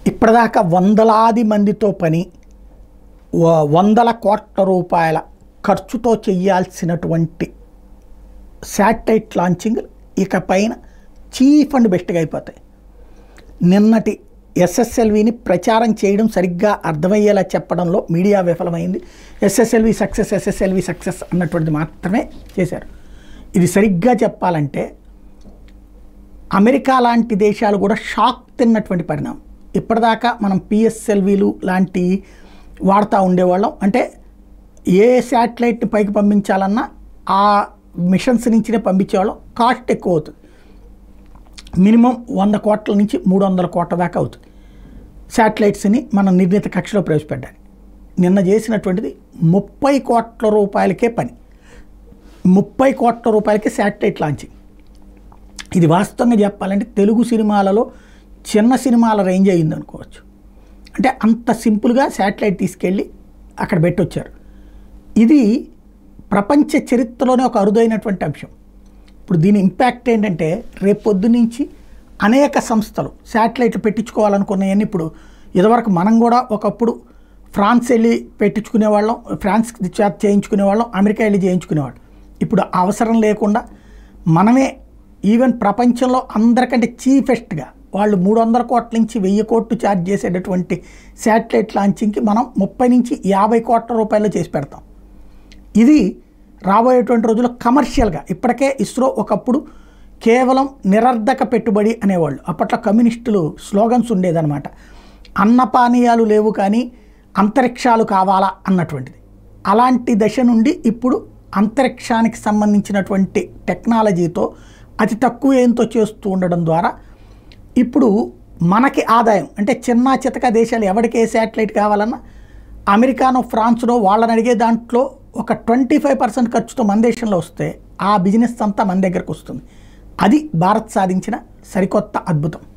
ఇప్పటిదాకా వందలాది మందితో పని వ- వందల కోట్ల రూపాయల ఖర్చుతో చేయాల్సినటువంటి శాటిలైట్ లాంచింగ్ ఇక పైన చీఫ్ అండ్ బెస్ట్గా అయిపోతాయి నిన్నటి ఎస్ఎస్ఎల్విని ప్రచారం చేయడం సరిగ్గా అర్థమయ్యేలా చెప్పడంలో మీడియా విఫలమైంది ఎస్ఎస్ఎల్వి సక్సెస్ ఎస్ఎస్ఎల్వి సక్సెస్ అన్నటువంటిది మాత్రమే చేశారు ఇది సరిగ్గా చెప్పాలంటే అమెరికా లాంటి దేశాలు కూడా షాక్ తిన్నటువంటి పరిణామం ఇప్పటిదాకా మనం పిఎస్ఎల్వీలు లాంటి వాడుతూ ఉండేవాళ్ళం అంటే ఏ శాటిలైట్ని పైకి పంపించాలన్నా ఆ మిషన్స్ నుంచినే పంపించేవాళ్ళం కాస్ట్ ఎక్కువ అవుతుంది మినిమం వంద కోట్ల నుంచి మూడు వందల కోట్ల దాకా అవుతుంది శాటిలైట్స్ని మనం నిర్ణీత కక్షలో ప్రవేశపెట్టాలి నిన్న చేసినటువంటిది ముప్పై కోట్ల రూపాయలకే పని ముప్పై కోట్ల రూపాయలకే శాటిలైట్ లాంచింగ్ ఇది వాస్తవంగా చెప్పాలంటే తెలుగు సినిమాలలో చిన్న సినిమాల రేంజ్ అయింది అనుకోవచ్చు అంటే అంత సింపుల్గా శాటిలైట్ తీసుకెళ్ళి అక్కడ పెట్టొచ్చారు ఇది ప్రపంచ చరిత్రలోనే ఒక అరుదైనటువంటి అంశం ఇప్పుడు దీని ఇంపాక్ట్ ఏంటంటే రేపు పొద్దు నుంచి అనేక సంస్థలు శాటిలైట్లు పెట్టించుకోవాలనుకున్నాయని ఇప్పుడు ఇదివరకు మనం కూడా ఒకప్పుడు ఫ్రాన్స్ వెళ్ళి పెట్టించుకునేవాళ్ళం ఫ్రాన్స్ చేత చేయించుకునేవాళ్ళం అమెరికా వెళ్ళి చేయించుకునేవాళ్ళం ఇప్పుడు ఆ అవసరం లేకుండా మనమే ఈవెన్ ప్రపంచంలో అందరికంటే చీఫెస్ట్గా వాళ్ళు మూడు వందల కోట్ల నుంచి వెయ్యి కోట్లు ఛార్జ్ చేసేటటువంటి శాటిలైట్ లాంచింగ్కి మనం ముప్పై నుంచి యాభై కోట్ల రూపాయలు చేసి పెడతాం ఇది రాబోయేటువంటి రోజుల్లో కమర్షియల్గా ఇప్పటికే ఇస్రో ఒకప్పుడు కేవలం నిరర్ధక పెట్టుబడి అనేవాళ్ళు అప్పట్లో కమ్యూనిస్టులు స్లోగన్స్ ఉండేదన్నమాట అన్నపానీయాలు లేవు కానీ అంతరిక్షాలు కావాలా అన్నటువంటిది అలాంటి దశ నుండి ఇప్పుడు అంతరిక్షానికి సంబంధించినటువంటి టెక్నాలజీతో అతి తక్కువ ఏంతో చేస్తూ ఉండడం ద్వారా ఇప్పుడు మనకి ఆదాయం అంటే చిన్న చితక దేశాలు ఎవరికి ఏ శాటిలైట్ కావాలన్నా అమెరికానో ఫ్రాన్స్నో వాళ్ళని అడిగే దాంట్లో ఒక ట్వంటీ ఫైవ్ పర్సెంట్ ఖర్చుతో మన దేశంలో వస్తే ఆ బిజినెస్ అంతా మన దగ్గరకు వస్తుంది అది భారత్ సాధించిన సరికొత్త అద్భుతం